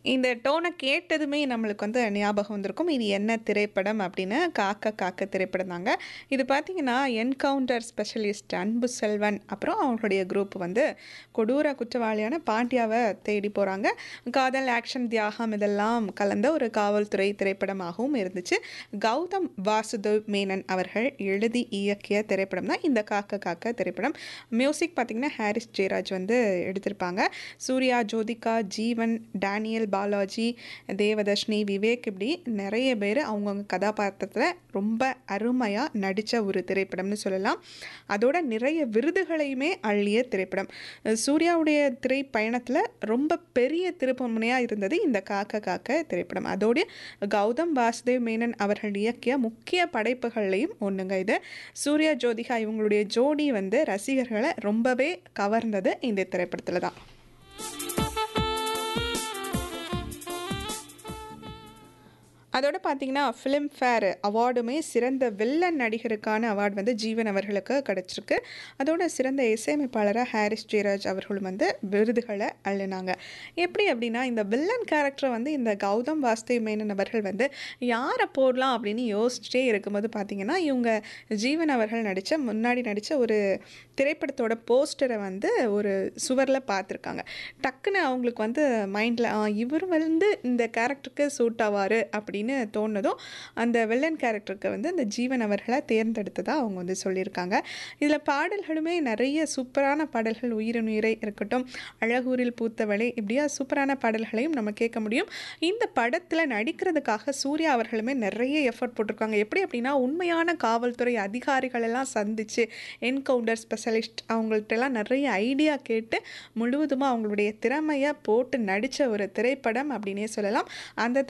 இந்த டோனை கேட்டதுமே நம்மளுக்கு வந்து ஞாபகம் வந்திருக்கும். இது என்ன திரைப்படம் அப்படின்னு, காக்க காக்க திரைப்படம் தாங்க. இது பார்த்தீங்கன்னா, என்கவுண்டர் ஸ்பெஷலிஸ்ட் அன்பு செல்வன், அப்புறம் அவங்களுடைய குரூப் வந்து கொடூர குற்றவாளியான பாண்டியாவ தேடி போறாங்க. காதல், ஆக்ஷன், தியாகம் இதெல்லாம் கலந்த ஒரு காவல்துறை திரைப்படமாகவும் இருந்துச்சு. கௌதம் வாசுதேவ் மேனன் அவர்கள் எழுதி இயக்கிய திரைப்படம் தான் இந்த காக்க காக்க திரைப்படம். மியூசிக் பார்த்தீங்கன்னா, ஹாரிஸ் ஜெயராஜ் வந்து எடுத்திருப்பாங்க. சூர்யா, ஜோதிகா, ஜீவன், டேனியல் பாலாஜி, தேவதர்ஷினி, விவேக் இப்படி நெறைய பேரு அவங்கவங்க கதாபாத்திரத்தில ரொம்ப அருமையா நடிச்ச ஒரு திரைப்படம்னு சொல்லலாம். அதோட நிறைய விருதுகளையுமே அள்ளிய திரைப்படம். சூர்யாவுடைய திரைப்பயணத்தில ரொம்ப பெரிய திருப்புமுனையா இருந்தது இந்த காக்க காக்க திரைப்படம். அதோடு கௌதம் வாசுதேவ் மேனன் அவர்கள் இயக்கிய முக்கிய படைப்புகள்லயும் ஒண்ணுங்க இது. சூர்யா, ஜோதிகா இவங்களுடைய ஜோடி வந்து ரசிகர்கள ரொம்பவே கவர்ந்தது இந்த திரைப்படத்தில தான். அதோட பார்த்தீங்கன்னா, ஃபிலிம்ஃபேர் அவார்டுமே சிறந்த வில்லன் நடிகருக்கான அவார்ட் வந்து ஜீவன் அவர்களுக்கு கிடைச்சிருக்கு. அதோட சிறந்த இசையமைப்பாளரா ஹாரிஸ் ஜெயராஜ் அவர்களும் வந்து விருதுகள அள்ளினாங்க. எப்படி அப்படின்னா, இந்த வில்லன் கேரக்டர வந்து இந்த கௌதம் வாசுதேவ் மேனன் அவர்கள் வந்து யார போடலாம் அப்படின்னு யோசிச்சுட்டே இருக்கும்போது பார்த்தீங்கன்னா, இவங்க ஜீவன் அவர்கள் நடிச்ச முன்னாடி நடிச்ச ஒரு திரைப்படத்தோட போஸ்டர வந்து ஒரு சுவர்ல பார்த்துருக்காங்க. டக்குனு அவங்களுக்கு வந்து மைண்ட்ல ஆ இவரு வந்து இந்த கேரக்டருக்கு சூட் ஆவாரு அப்படின்னு தோணுனதும், அந்த வில்லன் கேரக்டருக்கு வந்து இந்த ஜீவன் அவர்கள தேர்ந்தெடுத்ததா அவங்க வந்து சொல்லியிருக்காங்க. இதில பாடல்களுமே நெறைய சூப்பரான பாடல்கள் "உயிரினுயிரே" இருக்கட்டும், "அழகூரில் பூத்தவளே" இப்படியா சூப்பரான பாடல்களையும் நம்ம கேட்க முடியும். இந்த படத்தில நடிக்கிறதுக்காக சூர்யா அவர்களுமே நெறைய எஃபோர்ட் போட்டிருக்காங்க. எப்படி அப்படின்னா, உண்மையான காவல்துறை அதிகாரிகள் எல்லாம் சந்திச்சு, என்கவுண்டர் ஸ்பெஷலிஸ்ட் அவங்கள்ட்டலாம் நெறைய ஐடியா கேட்டு, முழுவதுமா அவங்களுடைய திறமைய போட்டு நடிச்ச ஒரு திரைப்படம் அப்படின்னே சொல்லலாம். அந்த